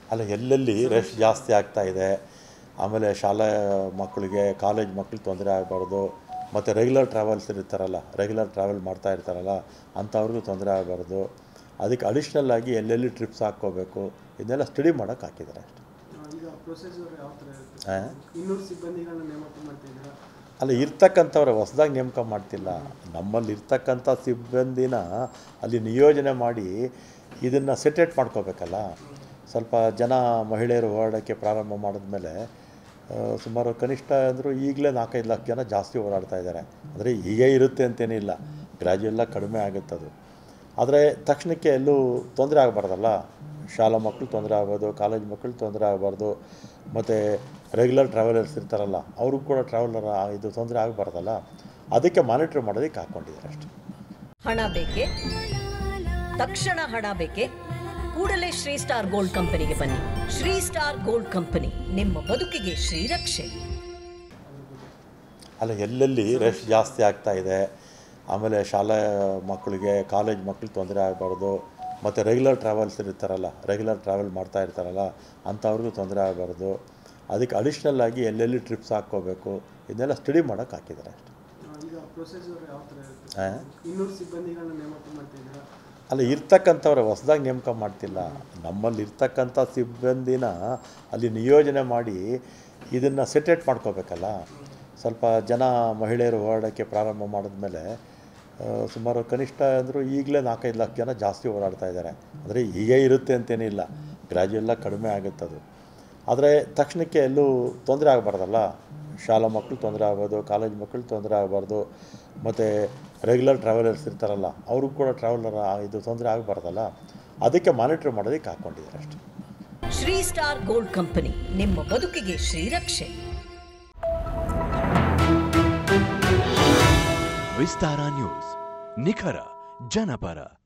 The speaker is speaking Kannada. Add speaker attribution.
Speaker 1: ಅಲ್ಲ ಎಲ್ಲೆಲ್ಲಿ ರಶ್ ಜಾಸ್ತಿ ಆಗ್ತಾ ಇದೆ ಆಮೇಲೆ ಶಾಲಾ ಮಕ್ಕಳಿಗೆ ಕಾಲೇಜ್ ಮಕ್ಳಿಗೆ ತೊಂದರೆ ಆಗಬಾರ್ದು ಮತ್ತು ರೆಗ್ಯುಲರ್ ಟ್ರಾವೆಲ್ಸ್ ಇರ್ತಾರಲ್ಲ ರೆಗ್ಯುಲರ್ ಟ್ರಾವೆಲ್ ಮಾಡ್ತಾ ಇರ್ತಾರಲ್ಲ ಅಂಥವ್ರಿಗೂ ತೊಂದರೆ ಆಗಬಾರ್ದು ಅದಕ್ಕೆ ಅಡಿಷ್ನಲ್ ಆಗಿ ಎಲ್ಲೆಲ್ಲಿ ಟ್ರಿಪ್ಸ್ ಹಾಕ್ಕೋಬೇಕು ಇದನ್ನೆಲ್ಲ ಸ್ಟಡಿ ಮಾಡೋಕ್ಕೆ ಹಾಕಿದ್ದಾರೆ ಅಷ್ಟೇ
Speaker 2: ಈಗ ಪ್ರೊಸೆಸರ್ ಯಾವ ಥರ ಇರುತ್ತೆ
Speaker 1: ಆ?
Speaker 2: ಇನ್ನೂರು ಸಿಬ್ಬಂದಿಗಳನ್ನ ನೇಮಕ ಮಾಡ್ತಿದ್ದೀರಾ
Speaker 1: ಅಲ್ಲ ಇರ್ತಕ್ಕಂಥವ್ರೆ ಹೊಸ್ದಾಗಿ ನೇಮಕ ಮಾಡ್ತಿಲ್ಲ ನಮ್ಮಲ್ಲಿ ಇರ್ತಕ್ಕಂಥ ಸಿಬ್ಬಂದಿನ ಅಲ್ಲಿ ನಿಯೋಜನೆ ಮಾಡಿ ಇದನ್ನು ಸೆಟೇಟ್ ಮಾಡ್ಕೋಬೇಕಲ್ಲ ಸ್ವಲ್ಪ ಜನ ಮಹಿಳೆಯರು ಓಡಾಡೋಕ್ಕೆ ಪ್ರಾರಂಭ ಮಾಡಿದ್ಮೇಲೆ ಆ, ಸುಮಾರು ಕನಿಷ್ಠ ಅಂದರೂ ಈಗಲೇ ನಾಲ್ಕೈದು ಲಕ್ಷ ಜನ ಜಾಸ್ತಿ ಓಡಾಡ್ತಾ ಇದ್ದಾರೆ ಅಂದರೆ ಹೀಗೆ ಇರುತ್ತೆ ಅಂತೇನಿಲ್ಲ ಗ್ರ್ಯಾಜುಯಲ್ಲಾಗಿ ಕಡಿಮೆ ಆಗುತ್ತೆ ಅದು ಆದರೆ ತಕ್ಷಣಕ್ಕೆ ಎಲ್ಲೂ ತೊಂದರೆ ಆಗಬಾರ್ದಲ್ಲ ಶಾಲಾ ಮಕ್ಕಳು ತೊಂದರೆ ಆಗ್ಬೋದು ಕಾಲೇಜ್ ಮಕ್ಕಳು ತೊಂದರೆ ಆಗಬಾರ್ದು ಮತ್ತು ರೆಗ್ಯುಲರ್ ಟ್ರಾವೆಲರ್ಸ್ ಇರ್ತಾರಲ್ಲ ಅವ್ರಿಗೂ ಕೂಡ ಟ್ರಾವೆಲರ್ ಇದು ತೊಂದರೆ ಆಗಬಾರ್ದಲ್ಲ ಅದಕ್ಕೆ ಮಾನಿಟ್ರ್ ಮಾಡೋದಕ್ಕೆ ಹಾಕ್ಕೊಂಡಿದ್ದಾರೆ ಅಷ್ಟೇ
Speaker 3: ಹಣ ಬೇಕೆ ತಕ್ಷಣ ಹಣ ಬೇಕೆ ಕೂಡಲೇ ಶ್ರೀ ಸ್ಟಾರ್ ಗೋಲ್ಡ್ ಕಂಪನಿಗೆ ಬನ್ನಿ ಶ್ರೀ ಸ್ಟಾರ್ ಗೋಲ್ಡ್ ಕಂಪನಿ ನಿಮ್ಮ ಬದುಕಿಗೆ ಶ್ರೀರಕ್ಷೆ
Speaker 1: ಅಲ್ಲ ಎಲ್ಲೆಲ್ಲಿ ರಶ್ ಜಾಸ್ತಿ ಆಗ್ತಾ ಇದೆ ಆಮೇಲೆ ಶಾಲಾ ಮಕ್ಕಳಿಗೆ ಕಾಲೇಜ್ ಮಕ್ಳಿಗೆ ತೊಂದರೆ ಆಗಬಾರ್ದು ಮತ್ತು ರೆಗ್ಯುಲರ್ ಟ್ರಾವೆಲ್ಸ್ ಇರ್ತಾರಲ್ಲ ರೆಗ್ಯುಲರ್ ಟ್ರಾವೆಲ್ ಮಾಡ್ತಾ ಇರ್ತಾರಲ್ಲ ಅಂಥವ್ರಿಗೂ ತೊಂದರೆ ಆಗಬಾರ್ದು ಅದಕ್ಕೆ ಅಡಿಷ್ನಲ್ ಆಗಿ ಎಲ್ಲೆಲ್ಲಿ ಟ್ರಿಪ್ಸ್ ಹಾಕ್ಕೋಬೇಕು ಇದನ್ನೆಲ್ಲ ಸ್ಟಡಿ ಮಾಡೋಕ್ಕೆ ಹಾಕಿದ್ದಾರೆ ಅಷ್ಟೇ
Speaker 2: ಈಗ ಪ್ರೊಸೆಸರ್ ಯಾವ ಥರ ಇರುತ್ತೆ
Speaker 1: ಆ?
Speaker 2: ಇನ್ನೂರು ಸಿಬ್ಬಂದಿಗಳನ್ನ ನೇಮಕ ಮಾಡ್ತಿದ್ದೀರಾ
Speaker 1: ಅಲ್ಲ ಇರ್ತಕ್ಕಂಥವ್ರೆ ಹೊಸ್ದಾಗಿ ನೇಮಕ ಮಾಡ್ತಿಲ್ಲ ನಮ್ಮಲ್ಲಿ ಇರ್ತಕ್ಕಂಥ ಸಿಬ್ಬಂದಿನ ಅಲ್ಲಿ ನಿಯೋಜನೆ ಮಾಡಿ ಇದನ್ನು ಸೆಟೇಟ್ ಮಾಡ್ಕೋಬೇಕಲ್ಲ ಸ್ವಲ್ಪ ಜನ ಮಹಿಳೆಯರು ಓಡಾಡೋಕ್ಕೆ ಪ್ರಾರಂಭ ಮಾಡಿದ್ಮೇಲೆ ಆ, ಸುಮಾರು ಕನಿಷ್ಠ ಅಂದರೂ ಈಗಲೇ ನಾಲ್ಕೈದು ಲಕ್ಷ ಜನ ಜಾಸ್ತಿ ಓಡಾಡ್ತಾ ಇದ್ದಾರೆ ಅಂದರೆ ಹೀಗೆ ಇರುತ್ತೆ ಅಂತೇನಿಲ್ಲ ಗ್ರ್ಯಾಜುಯಲ್ಲಾಗಿ ಕಡಿಮೆ ಆಗುತ್ತೆ ಅದು ಆದರೆ ತಕ್ಷಣಕ್ಕೆ ಎಲ್ಲೂ ತೊಂದರೆ ಆಗಬಾರ್ದಲ್ಲ ಶಾಲಾ ಮಕ್ಕಳು ತೊಂದರೆ ಆಗ್ಬೋದು ಕಾಲೇಜ್ ಮಕ್ಕಳು ತೊಂದರೆ ಆಗಬಾರ್ದು ಮತ್ತು ರೆಗ್ಯುಲರ್ ಟ್ರಾವೆಲರ್ಸ್ ಇರ್ತಾರಲ್ಲ ಅವ್ರಿಗೂ ಕೂಡ ಟ್ರಾವೆಲರ್ ಇದು ತೊಂದರೆ ಆಗಬಾರ್ದಲ್ಲ ಅದಕ್ಕೆ ಮಾನಿಟ್ರ್ ಮಾಡೋದಕ್ಕೆ ಹಾಕ್ಕೊಂಡಿದ್ದಾರೆ ಅಷ್ಟೇ
Speaker 3: ಶ್ರೀ ಸ್ಟಾರ್ ಗೋಲ್ಡ್ ಕಂಪನಿ ನಿಮ್ಮ ಬದುಕಿಗೆ ಶ್ರೀರಕ್ಷೆ
Speaker 4: ವಿಸ್ತಾರ ನ್ಯೂಸ್ ನಿಖರ ಜನಪರ